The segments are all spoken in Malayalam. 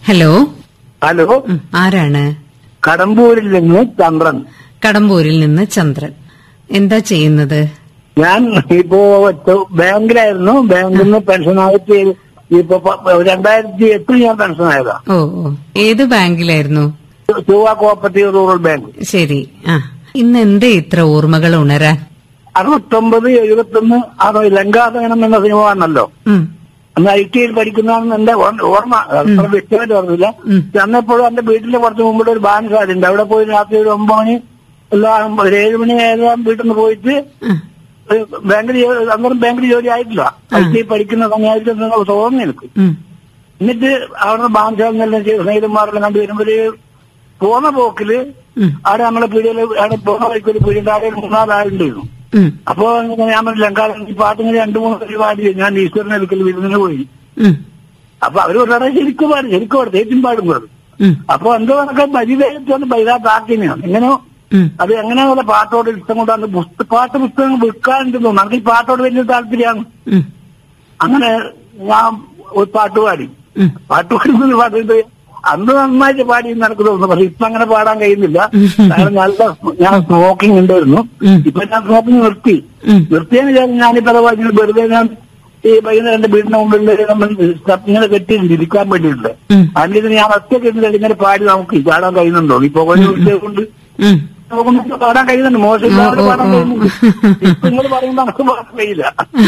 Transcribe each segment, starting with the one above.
ഹലോ ഹലോ ഉം, ആരാണ് കടമ്പൂരിൽ നിന്ന് ചന്ദ്രൻ കടമ്പൂരിൽ നിന്ന് ചന്ദ്രൻ എന്താ ചെയ്യുന്നത് ഞാൻ ഇപ്പോ ചെ- ബാങ്കിലായിരുന്നു ബാങ്കിൽ നിന്ന് പെൻഷനായിട്ട് ഇപ്പൊ പ- രണ്ടായിരത്തി എട്ടിൽ ഞാൻ പെൻഷനായതാ ഓ ഓ ഏത് ബാങ്കിലായിരുന്നു ചൊവ്വ കോപ്പറേറ്റീവ് റൂറൽ ബാങ്ക് ശരി ആ ഇന്ന് എന്തേ ഇത്ര ഓർമ്മകൾ ഉണരാൻ അറുപത്തൊമ്പത് എഴുപത്തൊന്ന് അത് ലങ്കാതകനം എന്ന സിനിമ ആണല്ലോ ഉം, അന്ന് ഐ ടിയിൽ പഠിക്കുന്നതാണെന്ന് എന്റെ ഓർ- ഓർമ്മ അത്ര വ്യക്തമായിട്ട് ഓർമ്മില്ല ഉം. ചെന്നപ്പോഴും എന്റെ വീട്ടിന്റെ കുറച്ച് മുമ്പിൽ ഒരു ബാൻസാരി ഉണ്ട് അവിടെ പോയി രാത്രി ഒരു ഒമ്പത് മണി എല്ലാം ഒരു ഏഴ് മണി ഏഴാം വീട്ടിൽ നിന്ന് പോയിട്ട് ഉം, ഒരു ബാങ്കിൽ ജോ- അന്നേരം ബാങ്കിൽ ജോലി ആയിട്ടില്ല ഐ ടി പഠിക്കുന്ന സമയമായിട്ട് തോന്നി എനിക്ക് ഉം, എന്നിട്ട് അവിടെ ബാൻസാറിനെല്ലാം സ്നേഹിതന്മാരെല്ലാം കണ്ടു വരുമ്പോഴേ പോന്ന പോക്കില് ഉം, അവിടെ നമ്മളെ പീടിയിൽ അവിടെ പോകുന്ന വഴിക്ക് ഒരു പീടിയുടെ അവിടെ ഒരു മൂന്നാലാളുണ്ടായിരുന്നു ഉം, അപ്പോ ഇങ്ങനെ ഞാൻ പറഞ്ഞില്ല ഈ പാട്ടിങ്ങനെ രണ്ടു മൂന്ന് പരിപാടി ചെയ്തു. ഞാൻ ഈശ്വരനെ ഒരിക്കൽ വിരുന്നിന് പോയി ഉം, അപ്പൊ അവർ പറഞ്ഞാൽ ശരിക്കും പാടും ശരിക്കും പാടും തേച്ചും പാടും പാടും ഉം, അപ്പൊ എന്തോ കണക്കെ പരിവേദിച്ചാണ് ബൈതാത്താക്കിനെയാണ് എങ്ങനെയോ ഉം. അത് എങ്ങനെയാ പാട്ടോട് ഇഷ്ടം കൊണ്ടാണ് പുസ്ത- പാട്ട് പുസ്തകം വിൽക്കാനുണ്ട് തോന്നുന്നു നമുക്ക് ഈ പാട്ടോട് വലിയ താല്പര്യമാണ് ഉം, അങ്ങനെ ഞാൻ ഒരു പാട്ട് പാടി ഉം. പാട്ട് പാടുന്നത് പാട്ടിട്ട് അന്ന് നന്നായിട്ട് പാടി എന്ന് എനിക്ക് തോന്നുന്നു പക്ഷെ ഇപ്പൊ അങ്ങനെ പാടാൻ കഴിയുന്നില്ല കാരണം നല്ല ഞാൻ സ്മോക്കിംഗ് ഉണ്ടായിരുന്നു ഉം. ഇപ്പൊ ഞാൻ സ്മോക്കിംഗ് നിർത്തി ഉം. നിർത്തിയതിന് ശേഷം ഞാനിപ്പോ അഥവാ ഇങ്ങനെ വെറുതെ ഞാൻ ഈ വൈകുന്നേരം എന്റെ വീടിന്റെ മുമ്പിൽ നമ്മൾ സ്റ്റെപ്പ് ഇങ്ങനെ കെട്ടിയിട്ടുണ്ട് ഇരിക്കാൻ വേണ്ടിയിട്ടുണ്ട് ഉം. അതിന് ഞാൻ ഒറ്റയ്ക്ക് ഇരുന്നിട്ട് ഇങ്ങനെ പാടി നമുക്ക് പാടാൻ കഴിയുന്നുണ്ടോ ഈ പുകഞ്ഞ കൊണ്ട് ഉം. നമുക്ക് പാടാൻ കഴിയുന്നുണ്ട് മോശമില്ലാതെ ഓ, ഓ, പാടാൻ ഓ. കഴിയുന്നുണ്ട് ഇപ്പൊ നിങ്ങൾ പറയുമ്പോ നമുക്ക് പാടാൻ കഴിയില്ല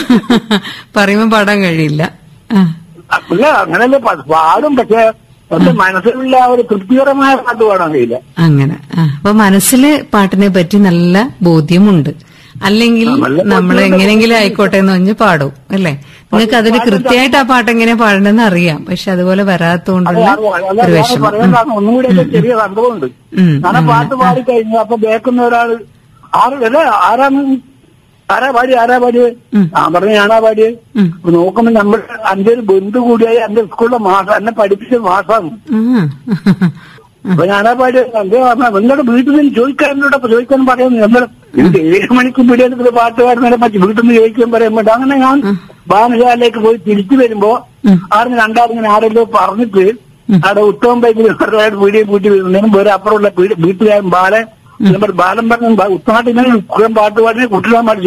പറയുമ്പോ പാടാൻ കഴിയില്ല ആ, അല്ല അങ്ങനെയല്ലേ പ- പാടും പക്ഷെ എന്റെ മനസ്സിലുള്ള ആ ഒരു തൃപ്തികരമായ പാട്ട് പാടാൻ കഴിയില്ല അങ്ങനെ ആ, അപ്പൊ മനസ്സില് പാട്ടിനെ പറ്റി നല്ല ബോധ്യമുണ്ട് അല്ലെങ്കിൽ ആ, നല്ല നമ്മൾ ബോധ്യമുണ്ട്. എങ്ങനെങ്കിലും ആയിക്കോട്ടെ എന്ന് പറഞ്ഞ് പാടും അല്ലേ നിങ്ങൾക്ക് അതിന് കൃത്യമായിട്ട് ആ പാട്ട് എങ്ങനെ പാടണമെന്ന് അറിയാം പക്ഷെ അതുപോലെ അത് വരാത്തോണ്ടുള്ള അത് അല്ല ഒരു ഞാൻ വിഷമം ഉം. പറയുന്നതാണ് ഒന്നും കൂടി ഒക്കെ ചെറിയ സംഭവമുണ്ട് ഉം, ഞാൻ ആ അങ്ങനെ. പാട്ട് പാടി കഴിഞ്ഞു അപ്പൊ കേൾക്കുന്ന ഒരാള് ആറ് അല്ല ആരാണ് ആരാ പാടി ആരാ പാടി ഉം. ആ പറഞ്ഞു ഞാനാ പാടി ഉം. അപ്പൊ നോക്കുമ്പോ നമ്മൾ എന്റെ ഒരു ബന്ധു കൂടിയായി എന്റെ സ്കൂളിലെ മാസം എന്നെ പഠിപ്പിച്ച മാസമാണ് ആ. അപ്പൊ ഞാനാ പാടി എന്തേ പറഞ്ഞ നിങ്ങളുടെ വീട്ടിൽ നിന്ന് ചോദിക്കാനോട് അപ്പൊ ചോദിക്കാൻ പറയുന്നു നമ്മൾ എനിക്ക് ഏഴ് മണിക്ക് വീടിയെടുക്കുന്ന പാട്ട് പാടുന്നതിനെ പറ്റി വീട്ടിൽ നിന്ന് ചോദിക്കാൻ പറയാൻ വേണ്ടി അങ്ങനെ ഞാൻ ബാലശാലയിലേക്ക് പോയി തിരിച്ചു വരുമ്പോ ഉം. ആറിന് രണ്ടാറിങ്ങനെ ആരെങ്കിലും പറഞ്ഞിട്ട് അവിടെ ഉത്തമം ബൈക്കിൽ വീടിയെ കൂട്ടി വരുന്നതിനും വേറെ അപ്പുറമുള്ള വീട്- വീട്ടുകാരൻ ബാലൻ ബാലൻ പറഞ്ഞ ഉത്തമായിട്ട് ഇങ്ങനെ പാട്ട് പാടിനെ കുട്ടികളാൻ പാടി